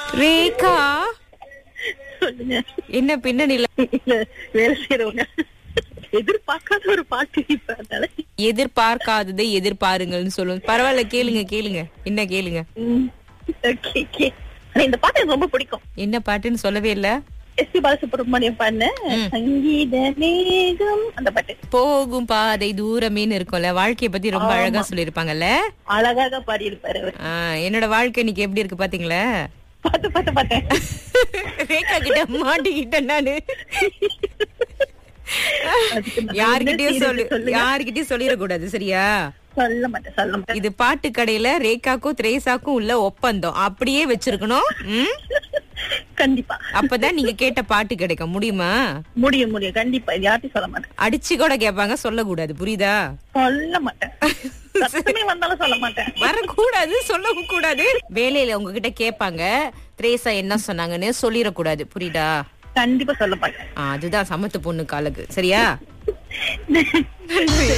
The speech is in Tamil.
ரேகா சொல்லுங்க என்ன பின்னணியில இல்ல வேலை செய்யறவங்க எதிர்பார்க்காத ஒரு பாட்டு இப்ப அதனால எதிர்பார்க்காததை எதிர்பாருங்கள்னு சொல்லுவோம் பரவாயில்ல கேளுங்க கேளுங்க என்ன கேளுங்க ம், okay, okay. ஆனா இந்த பாட்டு எனக்கு ரொம்ப பிடிக்கும் என்ன பாட்டுன்னு சொல்லவே இல்ல எஸ் பி பாலசுப்ரமணியம் பாடின சங்கீத மேகம் அந்த பாட்டு போகும் பாதை தூரமேன்னு இருக்கும்ல வாழ்க்கைய பத்தி ரொம்ப அழகா சொல்லிருப்பாங்கல்ல அழகாக பாடியிருப்பாரு அவர் என்னோட வாழ்க்கை இன்னைக்கு எப்படி இருக்கு பாத்தீங்களா பாத்து பாத்து பார்த்தேன் ரேகா கிட்ட மாட்டிக்கிட்டேன் நானு அதுக்கு நான் யாருகிட்டயும் என்ன சொல்லு செய்யறது சொல்லுங்க. யாருகிட்டயும் சொல்லிடக்கூடாது சரியா சொல்ல மாட்டேன் சொல்ல மாட்டேன் இது பாட்டு கடையில ரேகாக்கும் திரேசாக்கும் உள்ள ஒப்பந்தம் அப்படியே வச்சிருக்கணும் ம்? கண்டிப்பா அப்பதான் நீங்க கேட்ட பாட்டு கிடைக்கும் முடியுமா முடியும் முடியும் கண்டிப்பா இது யார்ட்டையும் சொல்ல மாட்டேன் அடிச்சு கூட கேட்பாங்க சொல்லக்கூடாது புரியுதா சொல்ல மாட்டேன் சத்தமே வந்தாலும் சொல்ல மாட்டேன் வரக்கூடாது சொல்லவும் கூடாது வேலையில உங்ககிட்ட கேட்பாங்க திரேசா என்ன சொன்னாங்கன்னு சொல்லிடக்கூடாது புரியுதா கண்டிப்பா சொல்ல மாட்டேன் ஆ, அதுதான் சமத்து பொண்ணுக்கு அழகு சரியா